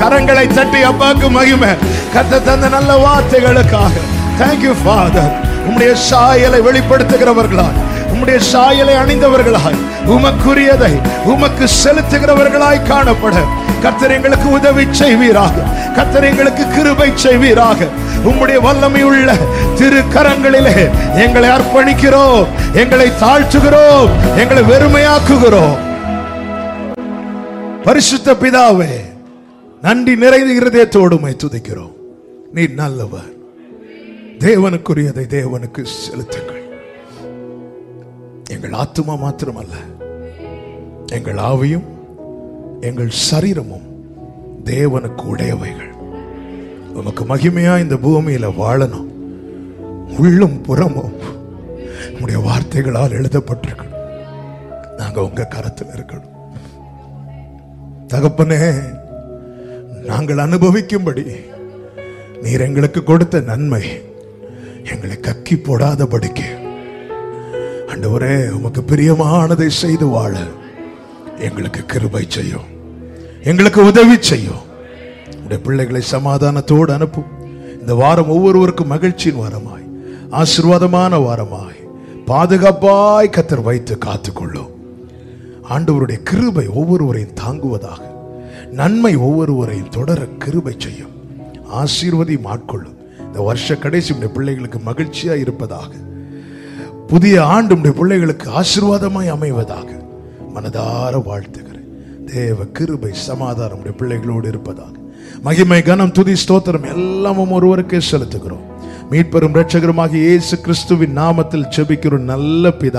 கரங்களை தட்டி அப்பாக்கு மகிமை கத்த தந்த நல்ல வார்த்தைகளுக்காக தேங்க்யூ ஃபாதர் உம்முடைய சாயலை வெளிப்படுத்துகிறவர்களாய் உம்முடைய சாயலை அணிந்தவர்களாய் உமக்குரியதை உமக்கு செலுத்துகிறவர்களாய் காணப்பட கர்த்தர் எங்களுக்கு உதவி செய்வீராக கர்த்தர் எங்களுக்கு கிருபை செய்வீராக உம்முடைய வல்லமை உள்ள திரு கரங்களிலே எங்களை அர்ப்பணிக்கிறோம் எங்களை தாழ்த்துகிறோம் எங்களை வெறுமையாக்குகிறோம் பரிசுத்த பிதாவே நன்றி நிறைந்த இருதயத்தோடு உம்மை துதிக்கிறோம் நீ நல்லவர் தேவனுக்குரியதை தேவனுக்கு செலுத்துங்கள் எங்கள் ஆத்துமா மாத்திரமல்ல எங்கள் ஆவியும் எங்கள் சரீரமும் தேவனுக்கு உடையவைகள் உமக்கு மகிமையா இந்த பூமியில வாழணும் உள்ளும் புறமும் உடைய வார்த்தைகளால் எழுதப்பட்டிருக்கணும் நாங்க உங்க கரத்தில் இருக்கணும் தகப்பனே நாங்கள் அனுபவிக்கும்படி நீர் எங்களுக்கு கொடுத்த நன்மை எங்களை கக்கி போடாதபடிக்கு ஆண்டவரே உமக்கு பிரியமானதை செய்து வாழ எங்களுக்கு கிருபை செய்யும் எங்களுக்கு உதவி செய்யும் உடைய பிள்ளைகளை சமாதானத்தோடு அனுப்பும் இந்த வாரம் ஒவ்வொருவருக்கும் மகிழ்ச்சியின் வாரமாய் ஆசீர்வாதமான வாரமாய் பாதுகாப்பாய் கத்தர் வைத்து காத்துக்கொள்ளும் ஆண்டவருடைய கிருபை ஒவ்வொருவரையும் தாங்குவதாக நன்மை ஒவ்வொருவரையும் தொடர கிருபை செய்யும் ஆசீர்வதி ஆட்கொள்ளும் இந்த வருஷ கடைசி உடைய பிள்ளைகளுக்கு மகிழ்ச்சியா இருப்பதாக புதிய ஆண்டு உடைய பிள்ளைகளுக்கு ஆசீர்வாதமாய் அமைவதாக மனதார வாழ்த்துகிறேன் தேவ கிருபை சமாதானம் உடைய பிள்ளைகளோடு இருப்பதாக மகிமை கனம் துதி ஸ்தோத்திரம் எல்லாமும் ஒருவருக்கே செலுத்துகிறோம் மீட்பெரும் இரட்சகருமாகிய இயேசு கிறிஸ்துவின் நாமத்தில் செபிக்கிறோம் நல்ல பிதா